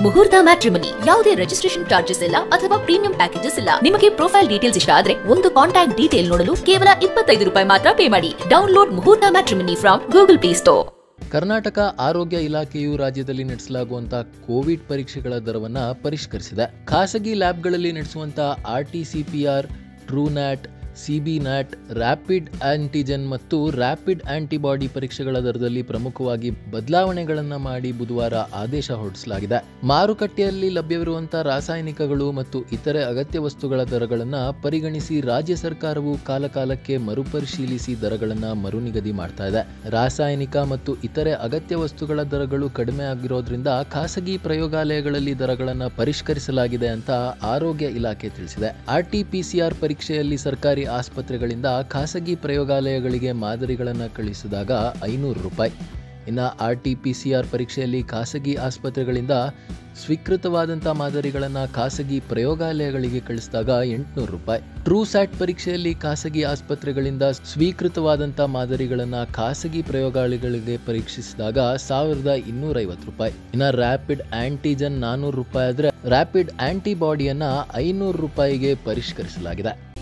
ಮುಹೂರ್ತ ಮ್ಯಾಟ್ರಿಮನಿ ಯಾವುದೇ registration charges ಇಲ್ಲ ಅಥವಾ ಪ್ರೀಮಿಯಂ ಪ್ಯಾಕೇಜಸ್ ಇಲ್ಲ ನಿಮಗೆ ಪ್ರೊಫೈಲ್ ಡೀಟೇಲ್ಸ್ ಇಷ್ಟ ಆದ್ರೆ ಒಂದು ಕಾಂಟ್ಯಾಕ್ಟ್ ಡೀಟೇಲ್ ನೋಡಲು ಕೇವಲ ಇಪ್ಪತ್ತೈದು ರೂಪಾಯಿ ಮಾತ್ರ ಪೇ ಮಾಡಿ download Muhurtha matrimony from Google Play Store Karnataka ಆರೋಗ್ಯ ಇಲಾಖೆಯು ರಾಜ್ಯದಲ್ಲಿ ನಡೆಸಲಾಗುವಂತಹ ಕೋವಿಡ್ ಪರೀಕ್ಷೆಗಳ ದರವನ್ನು ಪರಿಷ್ಕರಿಸಿದೆ ಖಾಸಗಿ ಲ್ಯಾಬ್ಗಳಲ್ಲಿ ನಡೆಸುವಂತಹ R T C P R Truenat CB NAT rapid antigen ಮತ್ತು ರ್ಯಾಪಿಡ್ ಆಂಟಿಬಾಡಿ ಪರೀಕ್ಷೆಗಳ ದರದಲ್ಲಿ ಪ್ರಮುಖವಾಗಿ ಬದಲಾವಣೆಗಳನ್ನು ಮಾಡಿ ಬುಧವಾರ ಆದೇಶ ಹೊರಡಿಸಲಾಗಿದೆ ಮಾರುಕಟ್ಟೆಯಲ್ಲಿ ಲಭ್ಯವಿರುವಂತಹ ರಾಸಾಯನಿಕಗಳು ಮತ್ತು ಇತರೆ ಅಗತ್ಯ ವಸ್ತುಗಳ ದರಗಳನ್ನು ಪರಿಗಣಿಸಿ ರಾಜ್ಯ ಸರ್ಕಾರವು ಕಾಲಕಾಲಕ್ಕೆ ಮರುಪರಿಶೀಲಿಸಿ ದರಗಳನ್ನು ಮರುನಿಗದಿ ಮಾಡ್ತಾ ಇದೆ ರಾಸಾಯನಿಕ ಮತ್ತು ಇತರೆ ಅಗತ್ಯ ವಸ್ತುಗಳ ದರಗಳು ಕಡಿಮೆ ಆಗಿರೋದ್ರಿಂದ ಖಾಸಗಿ ಪ್ರಯೋಗಾಲಯಗಳಲ್ಲಿ ದರಗಳನ್ನು ಪರಿಷ್ಕರಿಸಲಾಗಿದೆ ಅಂತ ಆರೋಗ್ಯ ಇಲಾಖೆ ತಿಳಿಸಿದೆ ಆರ್ ಟಿ ಪಿಸಿಆರ್ ಪರೀಕ್ಷೆಯಲ್ಲಿ ಸರ್ಕಾರಿ ಆಸ್ಪತ್ರೆಗಳಿಂದ ಖಾಸಗಿ ಪ್ರಯೋಗಾಲಯಗಳಿಗೆ ಮಾದರಿಗಳನ್ನು ಕಳಿಸಿದಾಗ ಐನೂರು ರೂಪಾಯಿ ಇನ್ನು R T P C R ಪರೀಕ್ಷೆಯಲ್ಲಿ ಖಾಸಗಿ ಆಸ್ಪತ್ರೆಗಳಿಂದ ಸ್ವೀಕೃತವಾದಂಥ ಮಾದರಿಗಳನ್ನು ಖಾಸಗಿ ಪ್ರಯೋಗಾಲಯಗಳಿಗೆ ಕಳಿಸಿದಾಗ ಎಂಟುನೂರು ರೂಪಾಯಿ ಟ್ರೂ ಸ್ಯಾಟ್ ಪರೀಕ್ಷೆಯಲ್ಲಿ ಖಾಸಗಿ ಆಸ್ಪತ್ರೆಗಳಿಂದ ಸ್ವೀಕೃತವಾದಂಥ ಮಾದರಿಗಳನ್ನು ಖಾಸಗಿ ಪ್ರಯೋಗಾಲಯಗಳಿಗೆ ಪರೀಕ್ಷಿಸಿದಾಗ ಸಾವಿರದ ಇನ್ನೂರೈವತ್ತು ರೂಪಾಯಿ ಇನ್ನು ರ್ಯಾಪಿಡ್ ಆಂಟಿಜನ್ ನಾನ್ನೂರು ರೂಪಾಯಿ ಆದರೆ ರ್ಯಾಪಿಡ್ ಆಂಟಿಬಾಡಿಯನ್ನು ಐನೂರು ರೂಪಾಯಿಗೆ ಪರಿಷ್ಕರಿಸಲಾಗಿದೆ